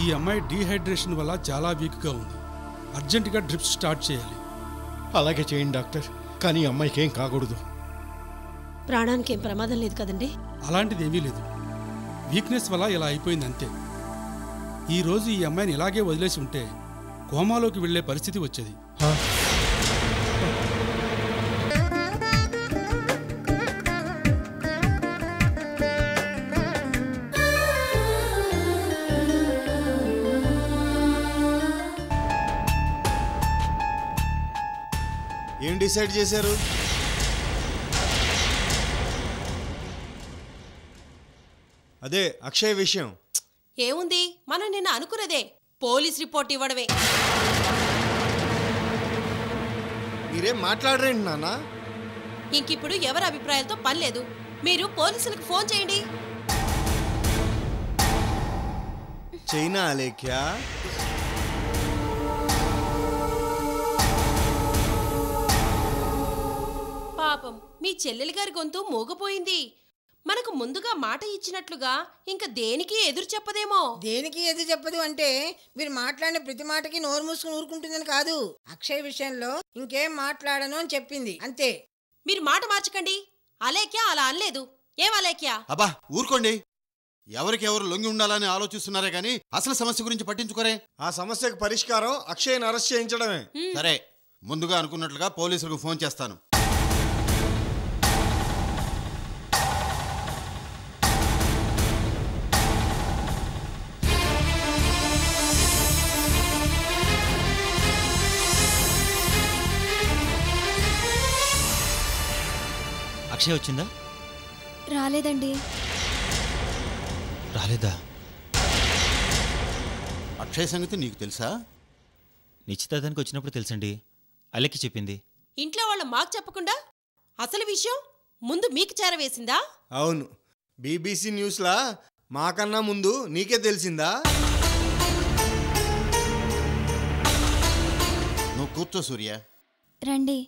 ఈ అమ్మాయి డీహైడ్రేషన్ వల్ల చాలా వీక్గా ఉంది అర్జెంటుగా డ్రిప్స్ స్టార్ట్ చేయాలి అలాగే చేయండి డాక్టర్ కానీ ఈ అమ్మాయికి ఏం కాకూడదు ప్రాణానికి ఏం ప్రమాదం లేదు కదండి అలాంటిది ఏమీ లేదు వీక్నెస్ వల్ల ఇలా అయిపోయింది అంతే ఈ రోజు ఈ అమ్మాయిని ఇలాగే వదిలేసి ఉంటే కోమాలోకి వెళ్ళే పరిస్థితి వచ్చేది హా? ఏం డిసైడ్ చేశారు అదే అక్షయ్ విషయం ఏముంది మనం నిన్న అనుకున్నదే పోలీస్ రిపోర్ట్ ఇవ్వడమే మీరేం మాట్లాడరేంటి నాన్న ఇంకిప్పుడు ఎవరి అభిప్రాయాలతో పని లేదు మీరు పోలీసులకు ఫోన్ చేయండి చైనా అలేఖ్య పాపం మీ చెల్లెలి గారి గొంతు మూగపోయింది మనకు ముందుగా మాట ఇచ్చినట్లుగా ఇంకా దేనికి ఎదురు చెప్పదేమో దేనికి ఎదు చెప్పదు అంటే మీరు మాట్లాడిన ప్రతి మాటకి నోరు మూసుకుని ఊరుకుంటుందని కాదు అక్షయ్ విషయంలో ఇంకేం మాట్లాడను అని చెప్పింది అంతే మీరు మాట మార్చకండి అలేఖ్య అలా అనలేదు ఏం అలేఖ్య అబ్బా ఊరుకోండి ఎవరికి ఎవరు లొంగి ఉండాలని ఆలోచిస్తున్నారే కానీ అసలు సమస్య గురించి పట్టించుకోరే ఆ సమస్యకు పరిష్కారం అక్షయ్ని అరెస్ట్ చేయించడమే సరే ముందుగా అనుకున్నట్లుగా పోలీసులకు ఫోన్ చేస్తాను అక్షయ్ వచ్చిందా రాలేదండి రాలేదా అక్షయ్ సంగతి నీకు తెలుసా నిశ్చితార్థానికి వచ్చినప్పుడు తెలుసండి అలెక్కి చెప్పింది ఇంట్లో వాళ్ళ మాకు చెప్పకుండా అసలు విషయం ముందు మీకు చేరవేసిందా అవును బీబీసీ న్యూస్లా మాకన్నా ముందు నీకే తెలిసిందా నువ్వు కూర్చో సూర్య రండి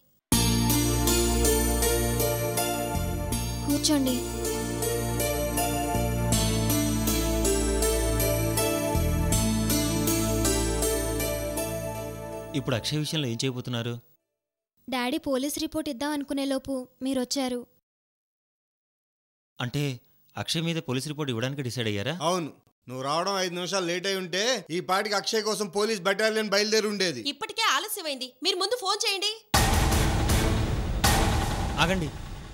కూర్చోండి ఇప్పుడు అక్షయ్ విషయంలో ఏం చేయబోతున్నారు డాడీ పోలీస్ రిపోర్ట్ ఇద్దాం అనుకునే లోపు మీరు వచ్చారు అంటే అక్షయ్ మీద పోలీస్ రిపోర్ట్ ఇవ్వడానికి డిసైడ్ అయ్యారా అవును నువ్వు రావడం ఐదు నిమిషాలు లేట్ అయి ఉంటే ఈ పాటికి అక్షయ్ కోసం పోలీస్ బెటాలియన్ బయలుదేరి ఉండేది ఇప్పటికే ఆలస్యమైంది మీరు ముందు ఫోన్ చేయండి ఆగండి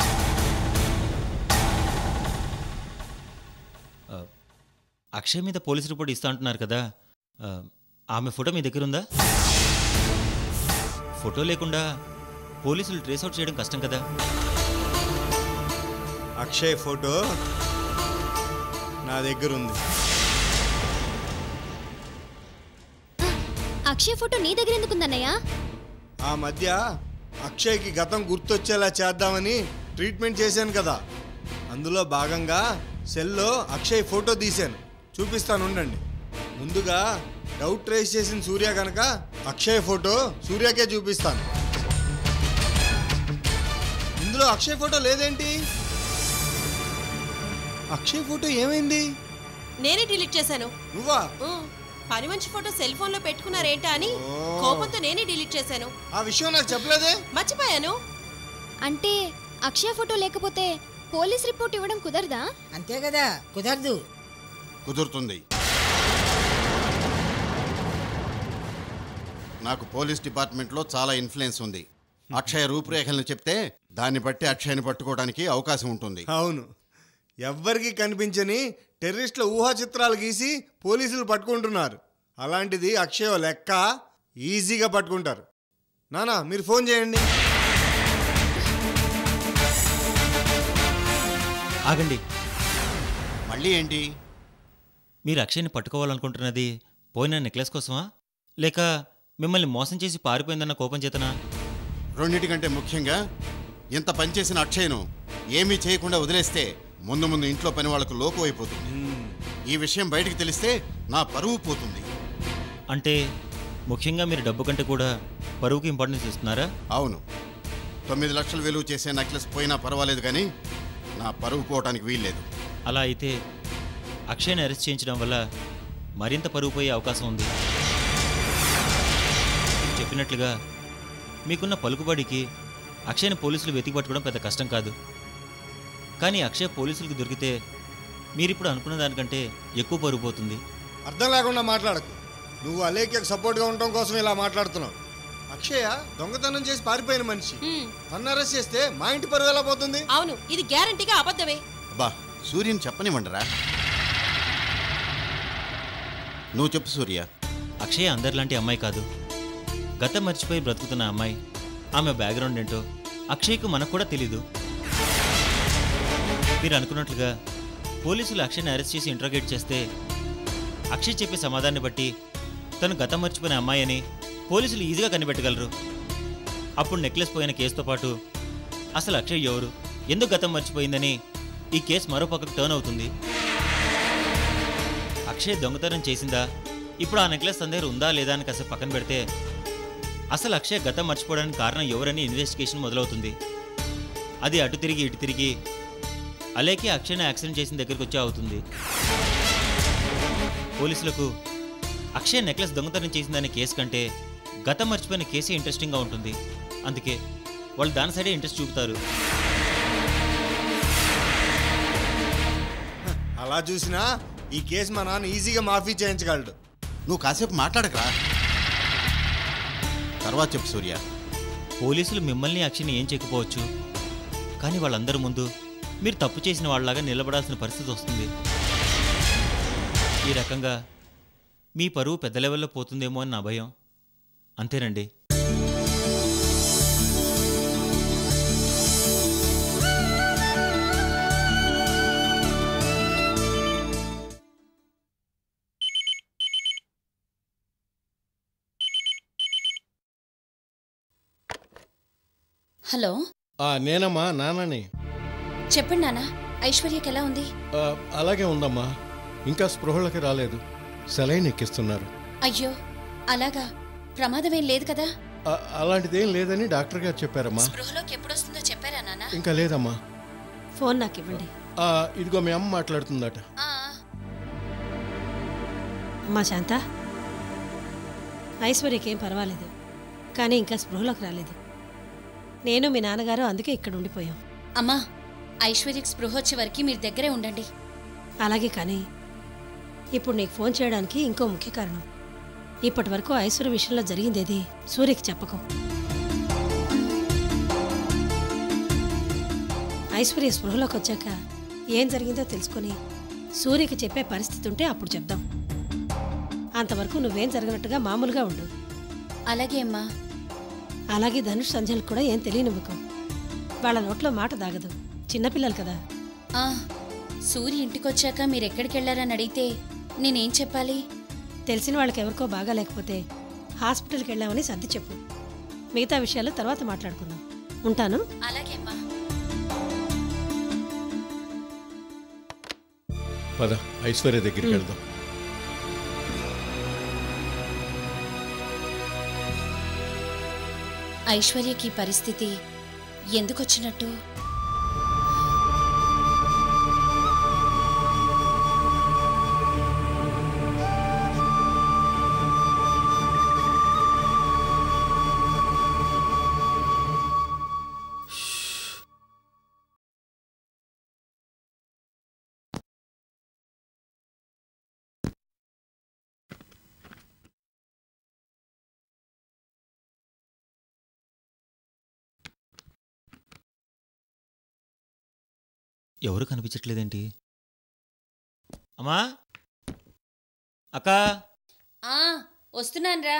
ఆ, అక్షయ్ మీద పోలీస్ రిపోర్ట్ ఇస్తా అంటున్నారు కదా ఆ, ఆమె ఫోటో మీ దగ్గర ఉందా ఫోటో లేకుండా పోలీసులు ట్రేస్ అవుట్ చేయడం కష్టం కదా అక్షయ్ ఫోటో నా దగ్గర ఉంది అక్షయ్ ఫోటో నీ దగ్గర ఎందుకుందన్నయ్య ఆ మధ్య అక్షయ్కి గతం గుర్తొచ్చేలా చేద్దామని ట్రీట్మెంట్ చేశాను కదా అందులో భాగంగా సెల్లో అక్షయ్ ఫోటో తీశాను చూపిస్తాను ఉండండి ముందుగా డౌట్ ట్రేస్ చేసిన సూర్య కనుక అక్షయ్ ఫోటో సూర్యకే చూపిస్తాను ఇందులో అక్షయ్ ఫోటో లేదేంటి అక్షయ్ ఫోటో ఏమైంది నేనే డిలీట్ చేశాను నువ్వా ఊ, పని మంచి ఫోటో సెల్ ఫోన్ లో పెట్టుకున్నారేంటా అని కోపంతో నేనే డిలీట్ చేశాను ఆ విషయం నాకు చెప్పలేదే మర్చిపోయాను అంటే అక్షయ్ ఫోటో లేకపోతే పోలీస్ రిపోర్ట్ ఇవ్వడం కుదరదా అంతే కదా కుదరదు కుదురుతుంది నాకు పోలీస్ డిపార్ట్మెంట్లో చాలా ఇన్ఫ్లుయెన్స్ ఉంది అక్షయ రూపురేఖలను చెప్తే దాన్ని బట్టి అక్షయని పట్టుకోవడానికి అవకాశం ఉంటుంది అవును ఎవ్వరికి కనిపించని టెర్రరిస్టుల ఊహా చిత్రాలు గీసి పోలీసులు పట్టుకుంటున్నారు అలాంటిది అక్షయ ఓ లెక్క ఈజీగా పట్టుకుంటారు నానా మీరు ఫోన్ చేయండి ఆగండి మళ్ళీ ఏంటి మీరు అక్షయ్ని పట్టుకోవాలనుకుంటున్నది పోయిన నెక్లెస్ కోసమా లేక మిమ్మల్ని మోసం చేసి పారిపోయిందన్న కోపం చేతనా రెండింటికంటే ముఖ్యంగా ఇంత పనిచేసిన అక్షయ్ను ఏమీ చేయకుండా వదిలేస్తే ముందు ముందు ఇంట్లో పని వాళ్లకు లోకు అయిపోతుంది ఈ విషయం బయటికి తెలిస్తే నా పరువు పోతుంది అంటే ముఖ్యంగా మీరు డబ్బు కంటే కూడా పరువుకి ఇంపార్టెన్స్ ఇస్తున్నారా అవును తొమ్మిది లక్షలు విలువ చేసే నెక్లెస్ పోయినా పర్వాలేదు కానీ నా పరువు పోవటానికి వీల్లేదు అలా అయితే అక్షయ్ని అరెస్ట్ చేయించడం వల్ల మరింత పరుగు పోయే అవకాశం ఉంది మీరు చెప్పినట్లుగా మీకున్న పలుకుబడికి అక్షయ్ని పోలీసులు వెతికి పట్టుకోవడం పెద్ద కష్టం కాదు కానీ అక్షయ్ పోలీసులకు దొరికితే మీరిప్పుడు అనుకున్న దానికంటే ఎక్కువ పరుగు పోతుంది అర్థం లేకుండా మాట్లాడకు నువ్వు అలేఖ్యకు సపోర్ట్గా ఉండటం కోసం ఇలా మాట్లాడుతున్నావు అక్షయ దొంగతనం చేసి పారిపోయిన మనిషి హ్మ్, తను అరెస్ట్ చేస్తే మా ఇంటి పరువు ఎలా పోతుంది అవును ఇది గ్యారంటీగా అబద్ధమే అబ్బా సూర్యుని చెప్పనివ్వండిరా నువ్వు చెప్పు సూర్య అక్షయ్ అందరిలాంటి అమ్మాయి కాదు గతం మర్చిపోయి బ్రతుకుతున్న అమ్మాయి ఆమె బ్యాక్గ్రౌండ్ ఏంటో అక్షయ్కు మనకు కూడా తెలీదు మీరు అనుకున్నట్లుగా పోలీసులు అక్షయ్ని అరెస్ట్ చేసి ఇంట్రోగేట్ చేస్తే అక్షయ్ చెప్పే సమాధానాన్ని బట్టి తను గతం మర్చిపోయిన అమ్మాయి అని పోలీసులు ఈజీగా కనిపెట్టగలరు అప్పుడు నెక్లెస్ పోయిన కేసుతో పాటు అసలు అక్షయ్ ఎవరు ఎందుకు గతం మర్చిపోయిందని ఈ కేసు మరో పక్కకు టర్న్ అవుతుంది అక్షయ్ దొంగతనం చేసిందా ఇప్పుడు ఆ నెక్లెస్ తన దగ్గర ఉందా లేదా అని కాసేపు పక్కన పెడితే అసలు అక్షయ్ గతం మర్చిపోవడానికి కారణం ఎవరని ఇన్వెస్టిగేషన్ మొదలవుతుంది అది అటు తిరిగి ఇటు తిరిగి అలేకే అక్షయ్ని యాక్సిడెంట్ చేసిన దగ్గరికి వచ్చే అవుతుంది పోలీసులకు అక్షయ్ నెక్లెస్ దొంగతనం చేసిందనే కేసు కంటే గతం మర్చిపోయిన కేసే ఇంట్రెస్టింగ్గా ఉంటుంది అందుకే వాళ్ళు దాని సైడే ఇంట్రెస్ట్ చూపుతారు అలా చూసినా ఈ కేసు మా నాన్న ఈజీగా మాఫీ చేయించగలడు నువ్వు కాసేపు మాట్లాడకరా తర్వాత చెప్పు సూర్య పోలీసులు మిమ్మల్ని అక్షయ్ని ఏం చేయకపోవచ్చు కానీ వాళ్ళందరి ముందు మీరు తప్పు చేసిన వాళ్ళలాగా నిలబడాల్సిన పరిస్థితి వస్తుంది ఈ రకంగా మీ పరువు పెద్ద లెవెల్లో పోతుందేమో అని నా భయం అంతేనండి హలో ఆ, నేనమ్మా నాన్నని చెప్పండి నాన్న ఐశ్వర్యకి ఎలా ఉంది ఆ, అలాగే ఉందమ్మా ఇంకా స్పృహలోకి రాలేదు సెలైన్ ఎక్కిస్తున్నారు అయ్యో అలాగా ప్రమాదం ఏం లేదు కదా ఆ, అలాంటిదేం లేదని డాక్టర్ గారు చెప్పారమ్మా స్పృహలోకి ఎప్పుడొస్తుందో చెప్పారా నాన్న ఇంకా లేదమ్మా ఫోన్ నాకు ఇవ్వండి ఆ, ఇదిగో మీ అమ్మ మాట్లాడుతుందట ఆ, అమ్మా శాంత ఐశ్వర్యకేం పర్వాలేదు కానీ ఇంకా స్పృహలోకి రాలేదు నేను మీ నాన్నగారు అందుకే ఇక్కడ ఉండిపోయాం అమ్మా ఐశ్వర్యకి స్పృహ వచ్చే వరకు మీరు దగ్గరే ఉండండి అలాగే కానీ ఇప్పుడు నీకు ఫోన్ చేయడానికి ఇంకో ముఖ్య కారణం ఇప్పటి వరకు ఐశ్వర్య విషయంలో జరిగిందేది సూర్యకి చెప్పకు ఐశ్వర్య స్పృహలోకి వచ్చాక ఏం జరిగిందో తెలుసుకొని సూర్యకి చెప్పే పరిస్థితి ఉంటే అప్పుడు చెప్దాం అంతవరకు నువ్వేం జరగనట్టుగా మామూలుగా ఉండు అలాగే అమ్మా అలాగే ధనుష్ సంజయ్లకు కూడా ఏం తెలియనివ్వకు వాళ్ళ నోట్లో మాట దాగదు చిన్నపిల్లలు కదా ఆ, సూర్య ఇంటికొచ్చాక మీరు ఎక్కడికి వెళ్ళారని అడిగితే నేనేం చెప్పాలి తెలిసిన వాళ్ళకి ఎవరికో బాగా లేకపోతే హాస్పిటల్కి వెళ్ళామని సర్ది చెప్పు మిగతా విషయాలు తర్వాత మాట్లాడుకుందాం ఉంటాను అలాగే అమ్మా పద ఐశ్వర్య దగ్గరికి వెళ్దాం ఐశ్వర్యకి ఈ పరిస్థితి ఎందుకొచ్చినట్టు ఎవరు కనిపించట్లేదేంటి అమ్మా అక్క ఆ వస్తున్నానురా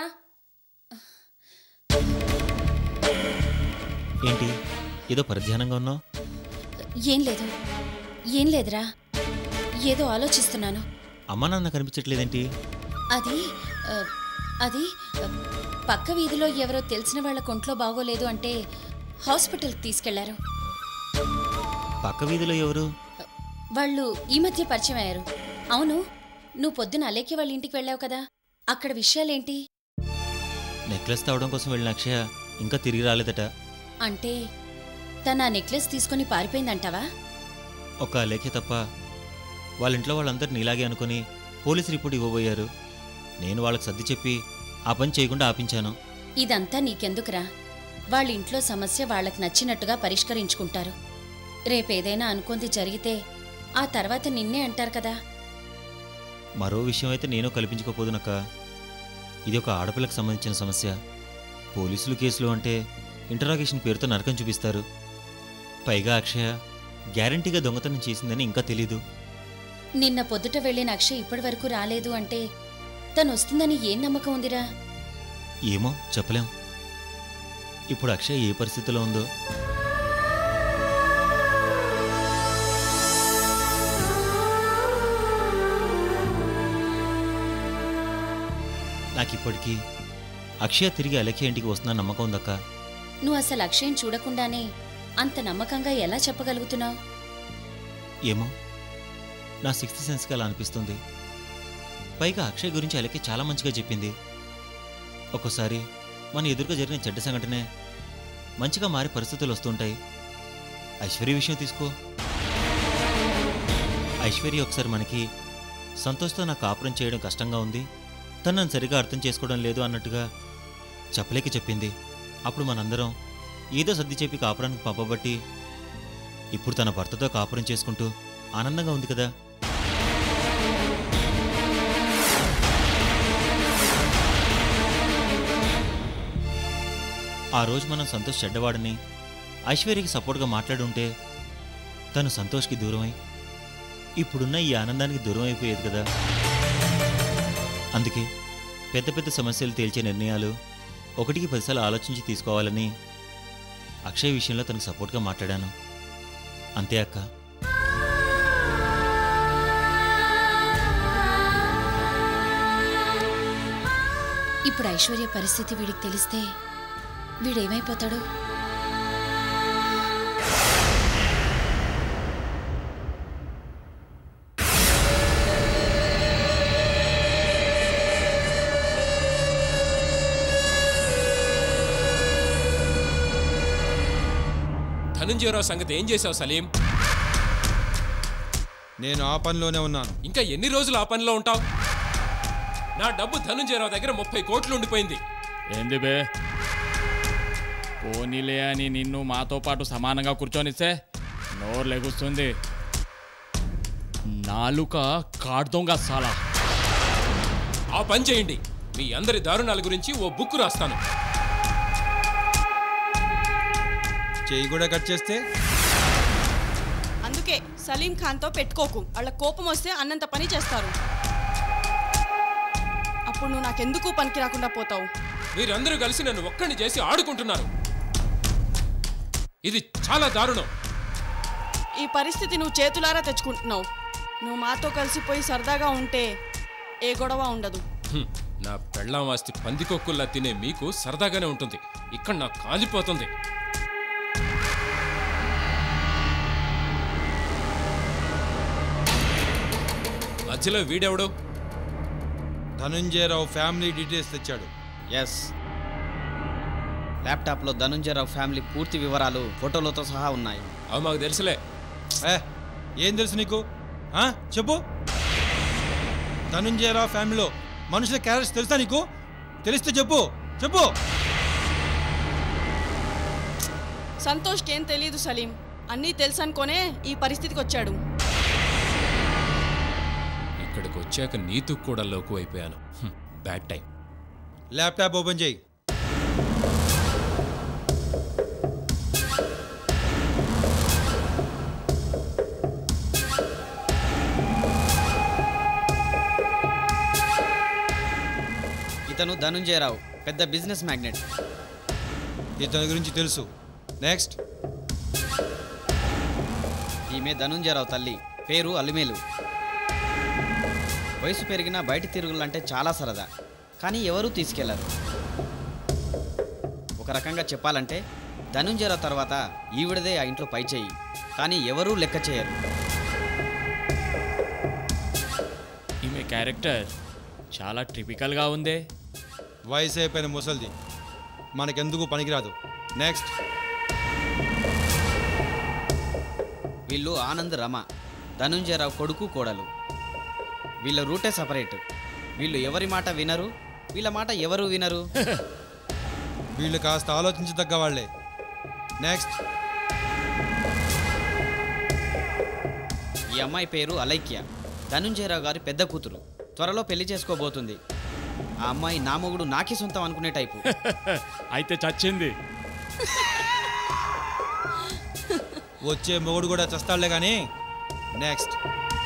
ఏంటి ఏదో పరధ్యానంగా ఉన్నావు ఏం లేదు ఏం లేదురా ఏదో ఆలోచిస్తున్నాను అమ్మా నాన్న కనిపించట్లేదేంటి అది ఆ, అది ఆ, పక్క వీధిలో ఎవరో తెలిసిన వాళ్ళ కొంట్లో బాగోలేదు అంటే హాస్పిటల్కి తీసుకెళ్లారు పక్క వీధిలో ఎవరు వాళ్ళు ఈ మధ్య పరిచయం అయ్యారు అవును నువ్వు పొద్దున అలేకి వాళ్ళ ఇంటికి వెళ్ళావు కదా అక్కడ విషయాలేంటి నెక్లెస్ తావడం కోసం వెళ్ళిన అక్షయ ఇంకా తిరిగి రాలేదట అంటే తన ఆ నెక్లెస్ తీసుకొని పారిపోయిందంటావా ఒక లేఖే తప్ప వాళ్ళ ఇంట్లో వాళ్ళందరూ నీలాగే అనుకుని పోలీస్ రిపోర్ట్ ఇవ్వబోయారు నేను వాళ్ళకి సర్ది చెప్పి ఆ పని చేయకుండా ఆపించాను ఇదంతా నీకెందుకురా వాళ్ళ ఇంట్లో సమస్య వాళ్ళకి నచ్చినట్టుగా పరిష్కరించుకుంటారు రేపేదైనా అనుకుంది జరిగితే ఆ తర్వాత నిన్నే అంటారు కదా మరో విషయం అయితే నేను కల్పించకపోదునక్క ఇది ఒక ఆడపిల్లకు సంబంధించిన సమస్య పోలీసులు కేసులు అంటే ఇంటరాగేషన్ పేరుతో నరకం చూపిస్తారు పైగా అక్షయ గ్యారంటీగా దొంగతనం చేసిందని ఇంకా తెలీదు నిన్న పొద్దుట వెళ్ళిన అక్షయ్ ఇప్పటి వరకు రాలేదు అంటే తను వస్తుందని ఏం నమ్మకం ఉందిరా ఏమో చెప్పలేం ఇప్పుడు అక్షయ్ ఏ పరిస్థితిలో ఉందో నాకిప్పటికీ అక్షయ తిరిగి అలఖ్య ఇంటికి వస్తున్న నమ్మకం ఉందక్క నువ్వు అసలు అక్షయ్ని చూడకుండానే అంత నమ్మకంగా ఎలా చెప్పగలుగుతున్నావు ఏమో నా సిక్స్త్ సెన్స్కి అలా అనిపిస్తుంది పైగా అక్షయ్ గురించి అలకి చాలా మంచిగా చెప్పింది ఒక్కోసారి మన ఎదురుగా జరిగిన చెడ్డ సంఘటనే మంచిగా మారే పరిస్థితులు వస్తుంటాయి ఐశ్వర్య విషయం తీసుకో ఐశ్వర్య ఒకసారి మనకి సంతోష్తో నా కాపురం చేయడం కష్టంగా ఉంది తను నన్ను సరిగా అర్థం చేసుకోవడం లేదు అన్నట్టుగా చెప్పలేక చెప్పింది అప్పుడు మనందరం ఏదో సర్ది చెప్పి కాపురానికి పంపబట్టి ఇప్పుడు తన భర్తతో కాపురం చేసుకుంటూ ఆనందంగా ఉంది కదా ఆ రోజు మనం సంతోష్ చెడ్డవాడని ఐశ్వర్యకి సపోర్ట్గా మాట్లాడుంటే తను సంతోష్కి దూరమై ఇప్పుడున్న ఈ ఆనందానికి దూరం అయిపోయేది కదా అందుకే పెద్ద పెద్ద సమస్యలు తేల్చే నిర్ణయాలు ఒకటికి పదిసార్లు ఆలోచించి తీసుకోవాలని అక్షయ్ విషయంలో తనకు సపోర్ట్గా మాట్లాడాను అంతే అక్క ఇప్పుడు ఐశ్వర్య పరిస్థితి వీడికి తెలిస్తే వీడేమైపోతాడు ధనంజయరావు సంగతి ఏం చేశావు సలీం నేను ఆ పనిలోనే ఉన్నాను ఇంకా ఎన్ని రోజులు ఆ పనిలో ఉంటావు నా డబ్బు ధనంజయరావు దగ్గర ముప్పై కోట్లు ఉండిపోయింది ఏంది బే పోనీలే అని నిన్ను మాతో పాటు సమానంగా కూర్చొనిస్తే నోరు లెగుస్తుంది నాలుక కాడుతోంగ సాలా ఆ పని చేయండి మీ అందరి దారుణాల గురించి ఓ బుక్ రాస్తాను చెయ్యి కూడా కట్ చేస్తే అందుకే సలీం ఖాన్తో పెట్టుకోకు వాళ్ళ కోపం వస్తే అన్నంత పని చేస్తారు అప్పుడు నువ్వు నాకెందుకు పనికి రాకుండా పోతావు మీరందరూ కలిసి నన్ను ఒక్కడిని చేసి ఆడుకుంటున్నారు ఇది చాలా దారుణం ఈ పరిస్థితి నువ్వు చేతులారా తెచ్చుకుంటున్నావు నువ్వు మాతో కలిసిపోయి సరదాగా ఉంటే ఏ గొడవ ఉండదు హ్మ్, నా పెళ్ళాం ఆస్తి పందికొక్కుల్లా తినే మీకు సరదాగానే ఉంటుంది ఇక్కడ నాకు కాలిపోతుంది మధ్యలో వీడెవడు ధనుంజయరావు ఫ్యామిలీ డీటెయిల్స్ తెచ్చాడు ఎస్ ల్యాప్టాప్లో ధనుంజయరావు ఫ్యామిలీ పూర్తి వివరాలు ఫోటోలతో సహా ఉన్నాయి అవి మాకు తెలుసులే ఏ ఏం తెలుసు నీకు ఆ? చెప్పు ధనుంజయరావు ఫ్యామిలీలో మనుషుల క్యారెక్టర్స్ తెలుసా నీకు తెలిస్తే చెప్పు చెప్పు సంతోష్కి ఏం తెలియదు సలీం అన్నీ తెలుసనుకోనే ఈ పరిస్థితికి వచ్చాడు ఇక్కడికి వచ్చాక నీతుకు కూడా లోకు అయిపోయాను హ్మ్, బ్యాడ్ టైం ల్యాప్టాప్ ఓపెన్ చేయి ఇతను ధనుంజయరావు పెద్ద బిజినెస్ మ్యాగ్నెట్ ఇతని గురించి తెలుసు నెక్స్ట్ ఈమె ధనుంజయరావు తల్లి పేరు అలిమేలు వయసు పెరిగినా బయట తిరుగులంటే చాలా సరదా కానీ ఎవరూ తీసుకెళ్లరు ఒక రకంగా చెప్పాలంటే ధనుంజయరావు తర్వాత ఈవిడదే ఆ ఇంట్లో పై చేయి కానీ ఎవరూ లెక్క చేయరు ఈమె క్యారెక్టర్ చాలా ట్రిపికల్గా ఉందే వయసు అయిపోయిన ముసల్ది మనకెందుకు పనికిరాదు నెక్స్ట్ వీళ్ళు ఆనంద్ రమ ధనుంజయరావు కొడుకు కోడలు వీళ్ళ రూటే సపరేట్ వీళ్ళు ఎవరి మాట వినరు వీళ్ళ మాట ఎవరు వినరు వీళ్ళు కాస్త ఆలోచించదగ్గ వాళ్ళే నెక్స్ట్ ఈ అమ్మాయి పేరు అలైక్య ధనుంజయరావు గారి పెద్ద కూతురు త్వరలో పెళ్లి చేసుకోబోతుంది ఆ అమ్మాయి నా మొగుడు నాకే సొంతం అనుకునే టైపు అయితే చచ్చింది వచ్చే మొగుడు కూడా చస్తాడులే కానీ నెక్స్ట్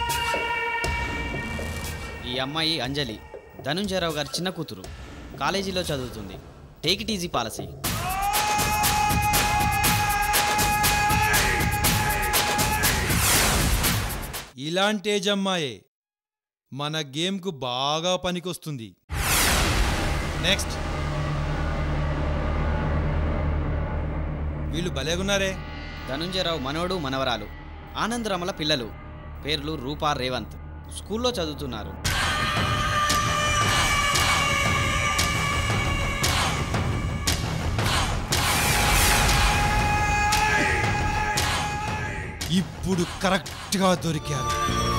ఈ అమ్మాయి అంజలి ధనుంజయరావు గారి చిన్న కూతురు కాలేజీలో చదువుతుంది టేక్ ఇట్ ఈజీ పాలసీ ఇలాంటి ఏజ్ అమ్మాయే మన గేమ్కు బాగా పనికొస్తుంది నెక్స్ట్ వీళ్ళు భలేగున్నారే ధనుంజయరావు మనవడు మనవరాలు ఆనంద్ రమల పిల్లలు పేర్లు రూపా రేవంత్ స్కూల్లో చదువుతున్నారు ఇప్పుడు కరెక్ట్గా దొరికారు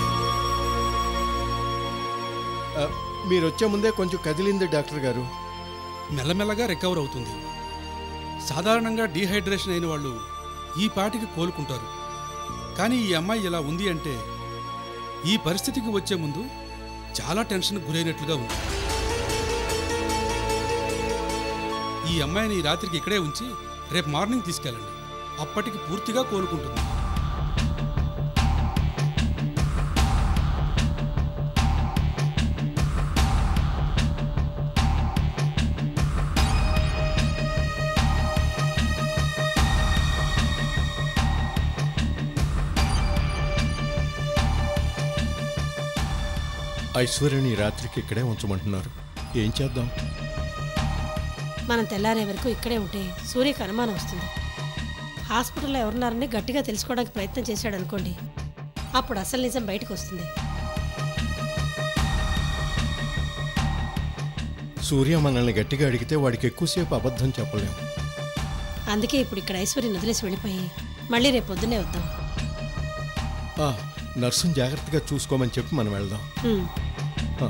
ఆ, మీరు వచ్చే ముందే కొంచెం కదిలింది డాక్టర్ గారు మెల్లమెల్లగా రికవర్ అవుతుంది సాధారణంగా డీహైడ్రేషన్ అయిన వాళ్ళు ఈ పాటికి కోలుకుంటారు కానీ ఈ అమ్మాయి ఇలా ఉంది అంటే ఈ పరిస్థితికి వచ్చే ముందు చాలా టెన్షన్ గురైనట్లుగా ఉంది ఈ అమ్మాయిని ఈ రాత్రికి ఇక్కడే ఉంచి రేపు మార్నింగ్ తీసుకెళ్ళండి అప్పటికి పూర్తిగా కోలుకుంటుంది ఐశ్వర్యని ఈ రాత్రికి ఇక్కడే ఉంచమంటున్నారు ఏం చేద్దాం మనం తెల్లారే వరకు ఇక్కడే ఉంటే సూర్యకు అనుమానం వస్తుంది హాస్పిటల్లో ఎవరున్నారని గట్టిగా తెలుసుకోవడానికి ప్రయత్నం చేశాడు అనుకోండి అప్పుడు అసలు నిజం బయటకు వస్తుంది సూర్య మనల్ని గట్టిగా అడిగితే వాడికి ఎక్కువసేపు అబద్ధం చెప్పలేం అందుకే ఇప్పుడు ఇక్కడ ఐశ్వర్యం వదిలేసి వెళ్ళిపోయి మళ్ళీ రేపు పొద్దున్నే వద్దాం ఆ, నర్సుని జాగ్రత్తగా చూసుకోమని చెప్పి మనం వెళ్దాం ఉమ్. ఆ.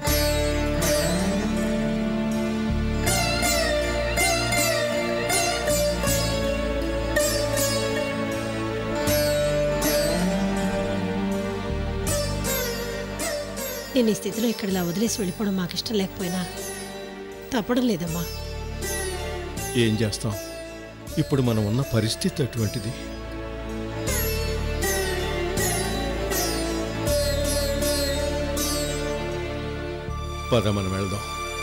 నేను ఈ స్థితిలో ఇక్కడ ఇలా వదిలేసి వెళ్ళిపోవడం మాకు ఇష్టం లేకపోయినా తప్పడం లేదమ్మా ఏం చేస్తాం ఇప్పుడు మనం ఉన్న పరిస్థితి అటువంటిది పద మనం వెళ్దాం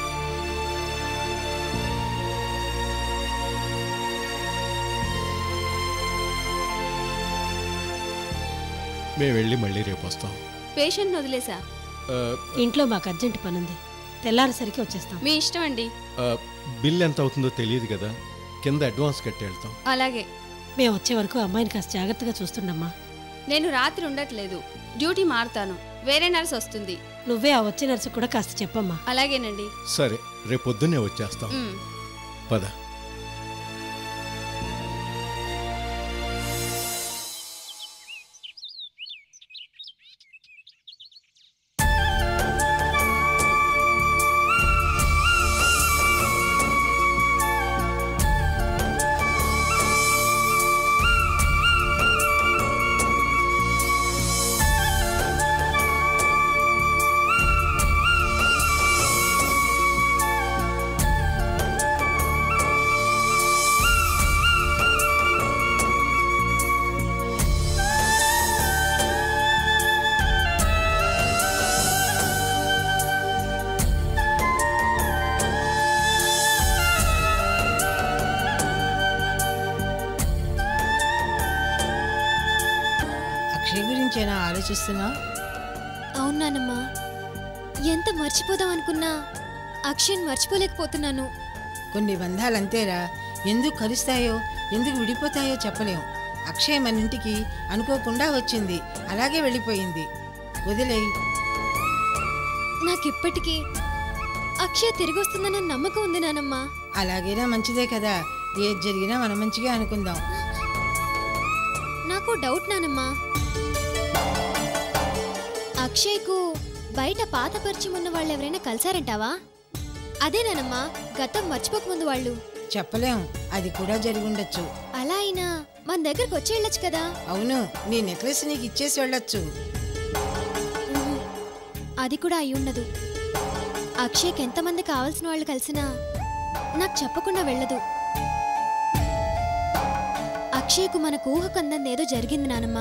మేము వెళ్ళి మళ్ళీ రేపు వస్తాం పేషెంట్ని వదిలేసా ఆ, ఇంట్లో మాకు అర్జెంట్ పని ఉంది తెల్లారేసరికి వచ్చేస్తాం మీ ఇష్టం అండి ఆ, బిల్ ఎంత అవుతుందో తెలియదు కదా కింద అడ్వాన్స్ కట్టి వెళ్తాం అలాగే మేము వచ్చే వరకు అమ్మాయిని కాస్త జాగ్రత్తగా చూస్తుండమ్మా నేను రాత్రి ఉండట్లేదు డ్యూటీ మారుతాను వేరే నర్స్ వస్తుంది నువ్వే ఆ వచ్చే నర్సు కూడా కాస్త చెప్పమ్మా అలాగేనండి సరే రేపు పొద్దున్నే వచ్చేస్తాం ఉమ్. పద అక్షయ్ గురించేనా ఆలోచిస్తున్నా అవునానమ్మా ఎంత మర్చిపోదాం అనుకున్నా అక్షయ్ మర్చిపోలేకపోతున్నాను కొన్ని బంధాలు అంతేరా ఎందుకు కలుస్తాయో ఎందుకు విడిపోతాయో చెప్పలేం అక్షయ్ మన ఇంటికి అనుకోకుండా వచ్చింది అలాగే వెళ్ళిపోయింది వదిలేయి నాకిప్పటికీ అక్షయ్ తిరిగి వస్తుందన్న నమ్మకం ఉంది నానమ్మా అలాగైనా మంచిదే కదా ఏది జరిగినా మనం మంచిగా అనుకుందాం నాకు డౌట్ నానమ్మా అక్షయ్కు బయట పాత పరిచయం ఉన్న వాళ్ళు ఎవరైనా కలిసారంటావా అదేనానమ్మా గతం మర్చిపోకముందు వాళ్ళు చెప్పలేం అది కూడా జరిగి ఉండొచ్చు అలా అయినా మన దగ్గరకు వచ్చి వెళ్ళొచ్చు కదా అవును నీ నెక్లెస్ నీకు ఇచ్చేసి వెళ్ళొచ్చు ఉహు, అది కూడా అయి ఉండదు అక్షయ్కి ఎంతమంది కావాల్సిన వాళ్ళు కలిసినా నాకు చెప్పకుండా వెళ్ళదు అక్షయ్కు మనకు ఊహకందంది ఏదో జరిగింది నానమ్మ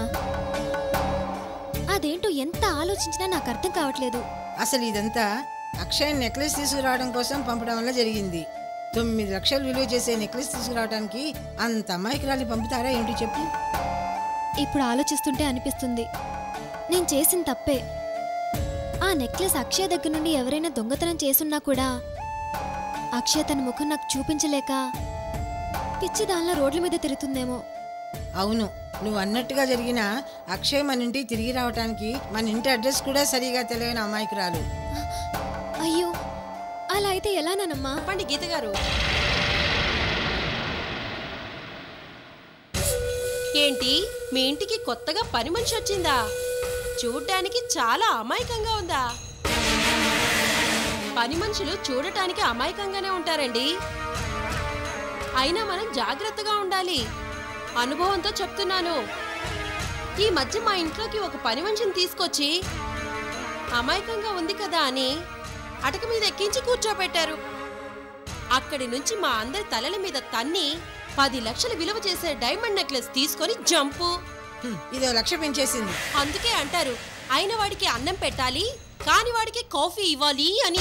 అదేంటో ఎంత ఆలోచించినా నాకు అర్థం కావట్లేదు అసలు ఇదంతా అక్షయ్ నెక్లెస్ తీసుకురావడం కోసం పంపడం వల్ల జరిగింది తొమ్మిది లక్షలు విలువ చేసే నెక్లెస్ తీసుకురావడానికి అంత అమాయకురాలి పంపుతారా ఏంటి చెప్పు ఇప్పుడు ఆలోచిస్తుంటే అనిపిస్తుంది నేను చేసిన తప్పే ఆ నెక్లెస్ అక్షయ్ దగ్గర నుండి ఎవరైనా దొంగతనం చేసున్నా కూడా అక్షయ్ తన ముఖం నాకు చూపించలేక పిచ్చి దానిలో రోడ్ల మీద తిరుగుతుందేమో అవును నువ్వు అన్నట్టుగా జరిగిన అక్షయ్ మన ఇంటికి తిరిగి రావడానికి మన ఇంటి అడ్రస్ కూడా సరిగా తెలియని అమాయకురాలు అయ్యో అలా అయితే ఎలానమ్మా చెప్పండి గీత గారు ఏంటి మీ ఇంటికి కొత్తగా పని మనిషి వచ్చిందా చూడ్డానికి చాలా అమాయకంగా ఉందా పని మనుషులు చూడటానికి అమాయకంగానే ఉంటారండి అయినా మనం జాగ్రత్తగా ఉండాలి అనుభవంతో చెప్తున్నాను ఈ మధ్య మా ఇంట్లోకి ఒక పని మనిషిని తీసుకొచ్చి అమాయకంగా ఉంది కదా అని అటక మీద ఎక్కించి కూర్చోబెట్టారు అక్కడి నుంచి మా అందరి తలల మీద తన్ని పది లక్షలు విలువ చేసే డైమండ్ నెక్లెస్ తీసుకొని జంపు ఇదో లక్ష పెంచేసింది అందుకే అంటారు అయిన వాడికి అన్నం పెట్టాలి కాని వాడికి కాఫీ ఇవ్వాలి అని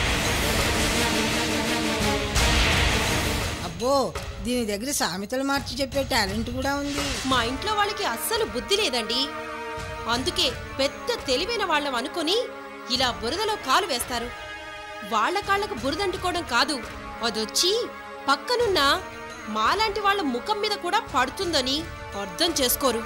అబ్బో దీని దగ్గర సామెతలు మార్చి చెప్పే టాలెంట్ కూడా ఉంది మా ఇంట్లో వాళ్ళకి అస్సలు బుద్ధి లేదండి అందుకే పెద్ద తెలివైన వాళ్ళం అనుకొని ఇలా బురదలో కాలు వేస్తారు వాళ్ళ కాళ్ళకు బురదంటుకోవడం కాదు అదొచ్చి పక్కనున్న మాలాంటి వాళ్ళ ముఖం మీద కూడా పడుతుందని అర్థం చేసుకోరు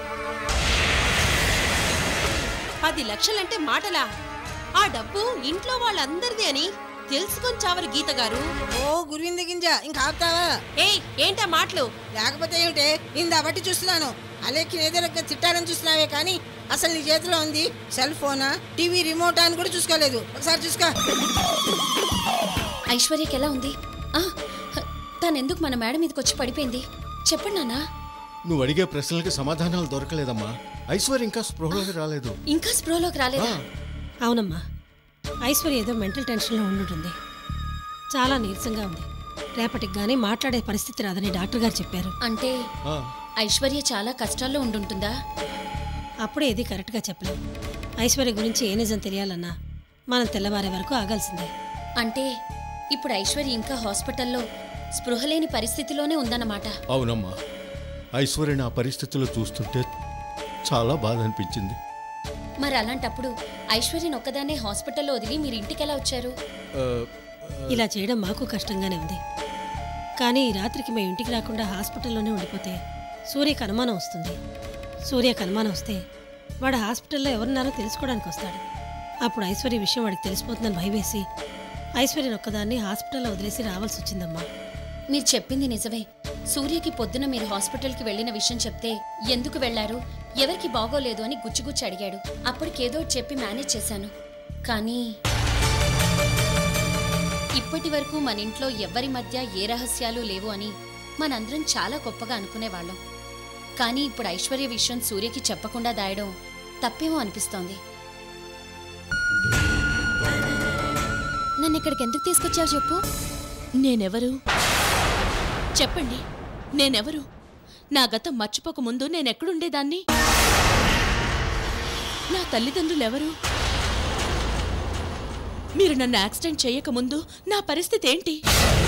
పది లక్షలంటే మాటలా ఆ డబ్బు ఇంట్లో వాళ్ళందరిది అని తెలుసుకొని చావరు గీత గారు ఓ గురువింద గింజ ఇంకా ఆపుతావా ఏయ్ ఏంటా మాటలు లేకపోతే ఏమిటే ఇందా బట్టి చూస్తున్నాను అలెక్కి ఏదైనా తిట్టాలని చూస్తున్నావే కానీ అసలు నీ చేతిలో ఉంది సెల్ ఫోనా టీవీ రిమోట్ అని కూడా చూసుకోలేదు ఒకసారి చూసుకో ఐశ్వర్యకి ఎలా ఉంది ఆ, తను ఎందుకు మన మేడ మీదకి వచ్చి పడిపోయింది చెప్పండి నాన్నా నువ్వు అడిగే ప్రశ్నలకు సమాధానాలు దొరకలేదమ్మా ఐశ్వర్య ఇంకా స్పృహలోకి రాలేదు ఇంకా స్ప్రోలోకి రాలేదా అవునమ్మా ఐశ్వర్య ఏదో మెంటల్ టెన్షన్లో ఉండుంటుంది చాలా నీరసంగా ఉంది రేపటికి కానీ మాట్లాడే పరిస్థితి రాదని డాక్టర్ గారు చెప్పారు అంటే ఐశ్వర్య చాలా కష్టాల్లో ఉండుంటుందా అప్పుడే ఇది కరెక్ట్గా చెప్పలేం ఐశ్వర్య గురించి ఏ నిజం తెలియాలన్నా మనం తెల్లవారే వరకు ఆగాల్సిందే అంటే ఇప్పుడు ఐశ్వర్య ఇంకా హాస్పిటల్లో స్పృహ లేని పరిస్థితిలోనే ఉందన్నమాట అవునమ్మా ఐశ్వర్యని ఆ పరిస్థితుల్లో చూస్తుంటే చాలా బాధ అనిపించింది మరి అలాంటప్పుడు ఐశ్వర్యని ఒక్కదాన్నే హాస్పిటల్లో వదిలి మీరు ఇంటికి ఎలా వచ్చారు ఆ, ఇలా చేయడం మాకు కష్టంగానే ఉంది కానీ ఈ రాత్రికి మేము ఇంటికి రాకుండా హాస్పిటల్లోనే ఉండిపోతే సూర్యకి అనుమానం వస్తుంది సూర్యకి అనుమానం వస్తే వాడు హాస్పిటల్లో ఎవరున్నారో తెలుసుకోవడానికి వస్తాడు అప్పుడు ఐశ్వర్య విషయం వాడికి తెలిసిపోతుందని భయవేసి ఐశ్వర్యని ఒక్కదాన్ని హాస్పిటల్లో వదిలేసి రావాల్సి వచ్చిందమ్మా మీరు చెప్పింది నిజమే సూర్యకి పొద్దున మీరు హాస్పిటల్కి వెళ్ళిన విషయం చెప్తే ఎందుకు వెళ్లారు ఎవరికి బాగోలేదు అని గుచ్చిగుచ్చి అడిగాడు అప్పటికేదో ఒకటి చెప్పి మేనేజ్ చేశాను కానీ ఇప్పటి వరకు మన ఇంట్లో ఎవ్వరి మధ్య ఏ రహస్యాలు లేవు అని మనందరం చాలా గొప్పగా అనుకునేవాళ్ళం కానీ ఇప్పుడు ఐశ్వర్య విషయం సూర్యకి చెప్పకుండా దాయడం తప్పేమో అనిపిస్తోంది నన్ను ఇక్కడికి ఎందుకు తీసుకొచ్చావు చెప్పు నేనెవరు చెప్పండి నేనెవరు నా గతం మర్చిపోక ముందు నేనెక్కడుండేదాన్ని నా తల్లిదండ్రులు ఎవరు మీరు నన్ను యాక్సిడెంట్ చేయకముందు నా పరిస్థితి ఏంటి